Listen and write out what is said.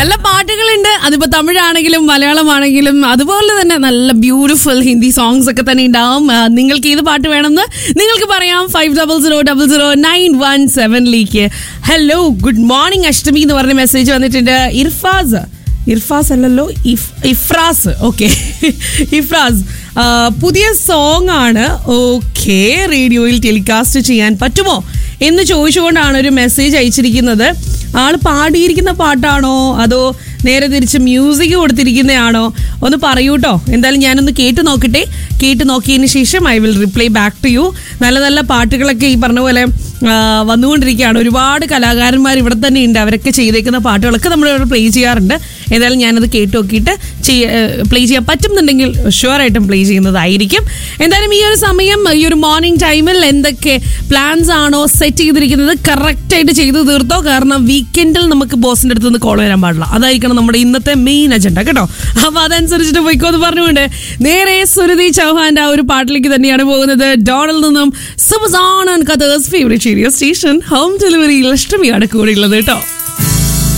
നല്ല പാട്ടുകളുണ്ട് അതിപ്പോ തമിഴാണെങ്കിലും മലയാളമാണെങ്കിലും അതുപോലെ തന്നെ നല്ല ബ്യൂട്ടിഫുൾ ഹിന്ദി സോങ്സ് ഒക്കെ തന്നെ ഉണ്ടാവും ആ, നിങ്ങൾക്ക് ഏത് പാട്ട് വേണമെന്ന് നിങ്ങൾക്ക് പറയാം five double zero double zero nine one സെവനിലേക്ക് ഹലോ ഗുഡ് മോർണിംഗ് അഷ്ടമി എന്ന് പറഞ്ഞ മെസ്സേജ് വന്നിട്ടുണ്ട് ഇർഫാസ് ഇർഫാസ് അല്ലല്ലോ ഇഫ് ഇഫ്രാസ് ഓക്കെ ഇഫ്രാസ് ആ, പുതിയ സോങ് ആണ് ഓക്കെ റേഡിയോയിൽ ടെലികാസ്റ്റ് ചെയ്യാൻ പറ്റുമോ എന്ന് ചോദിച്ചുകൊണ്ടാണ് ഒരു മെസ്സേജ് അയച്ചിരിക്കുന്നത് ആള് പാടിയിരിക്കുന്ന പാട്ടാണോ അതോ നേരെ തിരിച്ച് മ്യൂസിക് കൊടുത്തിരിക്കുന്നതാണോ ഒന്ന് പറയൂട്ടോ എന്തായാലും ഞാനൊന്ന് കേട്ട് നോക്കട്ടെ കേട്ട് നോക്കിയതിന് ശേഷം I will reply back to you നല്ല നല്ല പാട്ടുകളൊക്കെ ഈ പറഞ്ഞ പോലെ ആ, വന്നുകൊണ്ടിരിക്കുകയാണ് ഒരുപാട് കലാകാരന്മാർ ഇവിടെ തന്നെ ഉണ്ട് അവരൊക്കെ ചെയ്തേക്കുന്ന പാട്ടുകളൊക്കെ നമ്മൾ ഇവിടെ പ്ലേ ചെയ്യാറുണ്ട് ഏതായാലും ഞാനത് കേട്ട് നോക്കിയിട്ട് പ്ലേ ചെയ്യാൻ പറ്റുന്നുണ്ടെങ്കിൽ ഷുവറായിട്ടും പ്ലേ ചെയ്യുന്നതായിരിക്കും എന്തായാലും ഈ ഒരു സമയം ഈ ഒരു മോർണിംഗ് ടൈമിൽ എന്തൊക്കെ പ്ലാൻസ് ആണോ സെറ്റ് ചെയ്തിരിക്കുന്നത് കറക്റ്റായിട്ട് ചെയ്തു തീർത്തോ കാരണം വീക്കെൻഡിൽ നമുക്ക് ബോസിന്റെ അടുത്ത് നിന്ന് കോൾ വരാൻ പാടില്ല അതായിരിക്കണം നമ്മുടെ ഇന്നത്തെ മെയിൻ അജണ്ട കേട്ടോ അപ്പൊ അതനുസരിച്ചിട്ട് പോയിക്കോ എന്ന് പറഞ്ഞുകൊണ്ട് നേരെ സുരതി ചൗഹാന്റെ ആ ഒരു പാട്ടിലേക്ക് തന്നെയാണ് പോകുന്നത് ഡോണിൽ നിന്നും സുബസാൺ കഥേഴ്സ് favourite radio station home delivery ലക്ഷ്മിയാണ് കൂടെയുള്ളത് കേട്ടോ